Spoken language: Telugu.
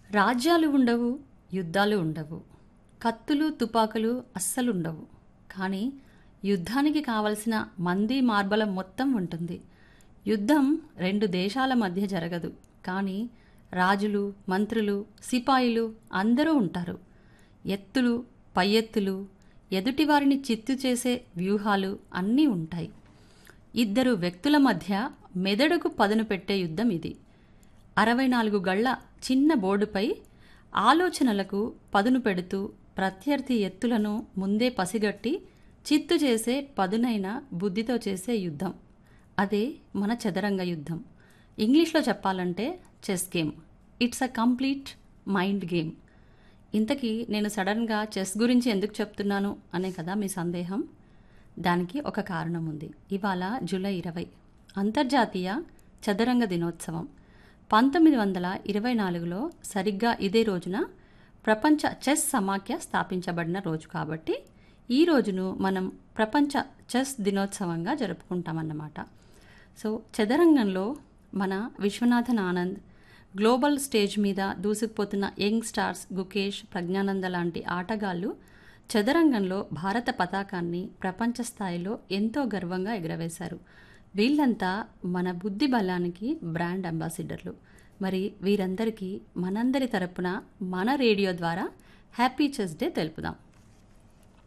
రాజ్యాలు ఉండవు యుద్ధాలు ఉండవు కత్తులు తుపాకులు అస్సలు ఉండవు కానీ యుద్ధానికి కావలసిన మంది మార్బలం మొత్తం ఉంటుంది యుద్ధం రెండు దేశాల మధ్య జరగదు కానీ రాజులు మంత్రులు సిపాయిలు అందరూ ఉంటారు ఎత్తులు పై ఎత్తులు ఎదుటివారిని చిత్తు చేసే వ్యూహాలు అన్నీ ఉంటాయి ఇద్దరు వ్యక్తుల మధ్య మెదడుకు పదును పెట్టే యుద్ధం ఇది అరవై నాలుగు గళ్ల చిన్న బోర్డుపై ఆలోచనలకు పదును పెడుతూ ప్రత్యర్థి ఎత్తులను ముందే పసిగట్టి చిత్తు చేసే పదునైన బుద్ధితో చేసే యుద్ధం అదే మన చదరంగ యుద్ధం ఇంగ్లీష్లో చెప్పాలంటే chess game it's a complete mind game ఇంతకీ నేను సడన్గా చెస్ గురించి ఎందుకు చెప్తున్నాను అనే కదా మీ సందేహం దానికి ఒక కారణం ఉంది ఇవాళ జూలై ఇరవై అంతర్జాతీయ చదరంగ దినోత్సవం పంతొమ్మిది వందల ఇరవై నాలుగులో సరిగ్గా ఇదే రోజున ప్రపంచ చెస్ సమాఖ్య స్థాపించబడిన రోజు కాబట్టి ఈ రోజును మనం ప్రపంచ చెస్ దినోత్సవంగా జరుపుకుంటామన్నమాట సో చదరంగంలో మన విశ్వనాథన్ ఆనంద్ గ్లోబల్ స్టేజ్ మీద దూసుకుపోతున్న యంగ్ స్టార్స్ గుకేష్ ప్రజ్ఞానంద లాంటి ఆటగాళ్ళు చదరంగంలో భారత పతాకాన్ని ప్రపంచ స్థాయిలో ఎంతో గర్వంగా ఎగురవేశారు వీళ్ళంతా మన బుద్ధి బలానికి బ్రాండ్ అంబాసిడర్లు మరి వీరందరికీ మనందరి తరపున మన రేడియో ద్వారా హ్యాపీ చెస్ డే తెలుపుదాం